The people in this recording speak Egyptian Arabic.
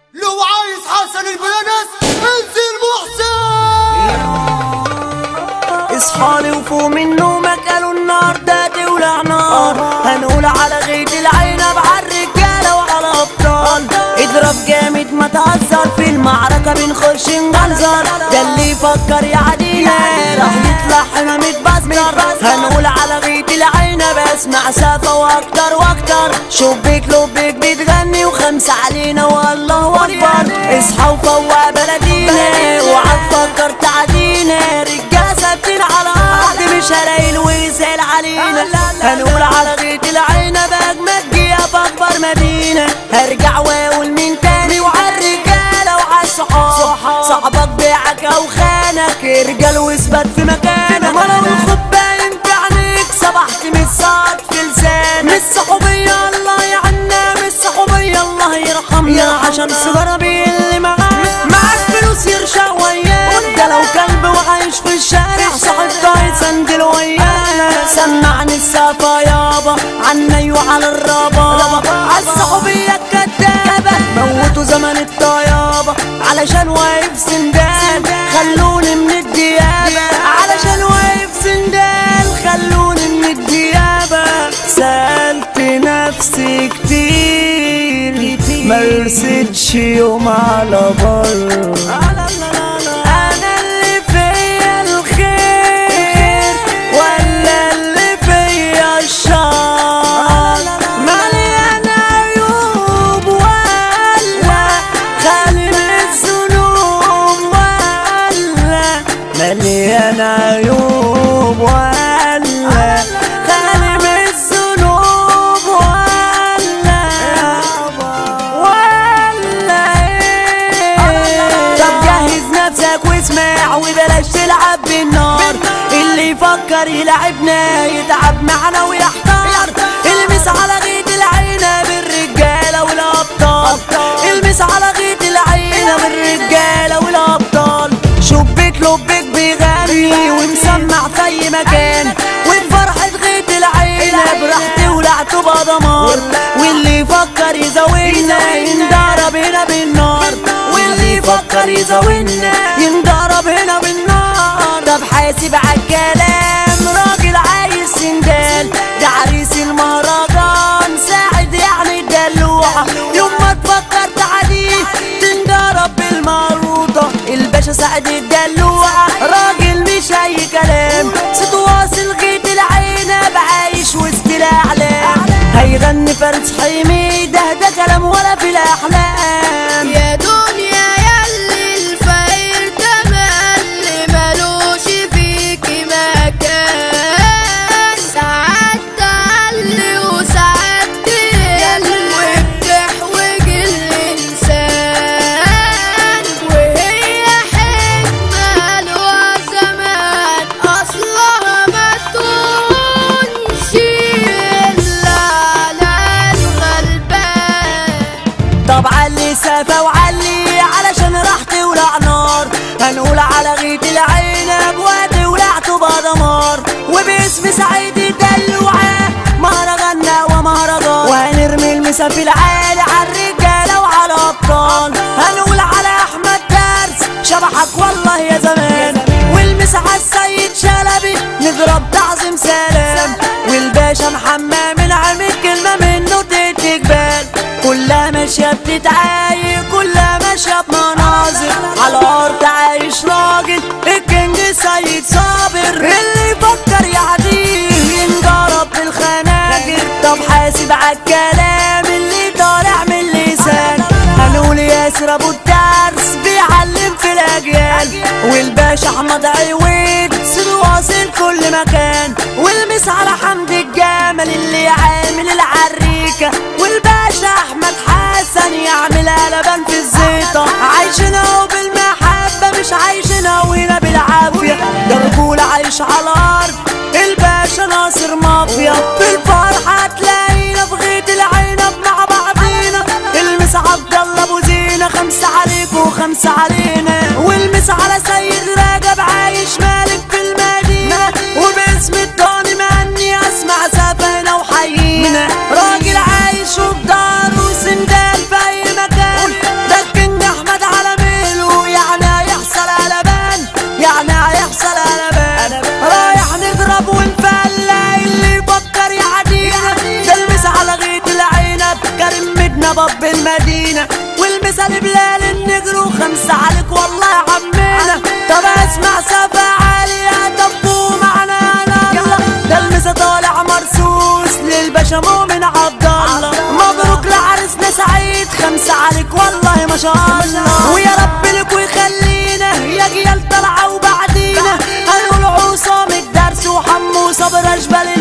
لو عايز حسن البلانس انزل محسن اصحالي وفوق من نومك قالوا النار ده تولع نار هنقول على غيط العنب على الرجاله وعلى ابطال اضرب جامد ما تهزر في المعركه بنخش نجنزر ده اللي يفكر يعدينا راح يطلع حمام متبستر هنقول على غيط العنب اسمع سافة واكتر واكتر شبيك لبيك بتغني وخمسة علينا والله اكبر اصحى وفوق بلدينا وعد فكر تعدينا رجاله ثابتين على ارض مش هلاقي ويسال علينا هنقول على غيط العنب اجمد جيه في اكبر مدينه هرجع واقول مين تاني وعلى الرجاله وعلى الصحاب صاحبك بيعك او خانك ارجل واثبت في مكانك ولو الخد باين في عينيك سبحت من الصاد في لسانك مش صحوبيه الله يعنا مش صحوبيه الله يرحمنا عشان سيجاره اللي معاك معاك فلوس يرشق وياك ده لو كلب وعايش في الشارع صاحب طاير سندل ويانا سمعني السافة يابا عني وعلى الرابا عالصحوبية الكدابة موتوا زمن الطيابة علشان واقف سندال خلوني من الديابة علشان واقف سندال خلوني من الديابة سألت نفسي كتير مرستش يوم على بر انا اللي فيا الخير ولا اللي فيا الشر مليان عيوب ولا خالي من الذنوب ولا مليان عيوب ولا خالي من الذنوب ولا ولا ايه طب جهز نفسك واسمع وبلاش تلعب بالنار اللي يفكر يلعبنا يتعب معنا ويحتار المس على غيط العينة بالرجالة والأبطال المس على غيط العينة بالرجالة والأبطال شبيك لبيك بيغني ومسمع في أي مكان وبفرحة غيط العينة براحتي ولعت بضمار واللي يفكر يزاولنا ينضرب هنا بالنار واللي يفكر يزاولنا ينضرب هنا بالنار طب حاسب عالكلام راجل عايز سندال ده عريس المهرجان ساعد يعني الدلوعة يوم ما تفكر تعديه تنضرب بالمعروضة الباشا ساعد الدلوعة راجل مش اي كلام صوت واصل غيط العينة بعايش وسط الاعلام هيغني فارس حميد ده ده كلام ولا في الاحلام يا دنيا ياللي الفقير تملي ملوش فيكي مكان ساعات تقلي وساعات تقل وبتحوج الإنسان وهي حكمة لها زمان أصلها ما تكونش إلا على الغلبان طب علي سافة وعلي علشان راح تولع نار هنقول على غيط العنب وادي ولعته بدمار وباسم سعيد الدلوعة مهرجاننا ومهرجان وهنرمي المسا في العالي على الرجالة وعلى الأبطال هنقول على أحمد درس شبحك والله يا زمان والمسا على السيد شلبي نضرب تعظيم سلام والباشا محمد من عامل كلمة منه تدي جبال كلها ماشية بتتعايق كلها ماشية بمناظر على الأرض عايش راجل الكينج سيد صابر اللي يفكر يعديه ينضرب بالخناجر طب حاسب عالكلام اللي طالع من اللسان هنقول ياسر ابو الدرس بيعلم في الاجيال والباشا احمد عويد سر واصل كل مكان والمس على حمد الجمل اللي عامل العريكه والباشا احمد حسن يعمل قلبان في الزيطه عايشنا وبالمحبه مش عايشنا وهنا بالعافيه ده رجوله عايش على الارض الباشا ناصر مافيا في الفرحه تلاقينا في غيط العنب مع بعضينا المس عبد الله ابو زينه خمسه عليك وخمسه علينا والمس على سيد رجب عايش مالك في المدينه وباسم التاني ماني اسمع سفينه وحيينا راجل عايش وبدار وسندال في اي مكان ده احنا باب المدينة والمثال بلال النجر وخمسة عليك والله يا عمنا طب اسمع سفا عالية طبوا معنا يا الله ده المسا طالع مرسوس للباشا مؤمن عبد الله مبروك لعرسنا سعيد خمسة عليك والله ما شاء الله ويا رب لك ويخلينا يا جيال طالعة وبعدينا هنقول عصام الدرس وحمو صبر اشبال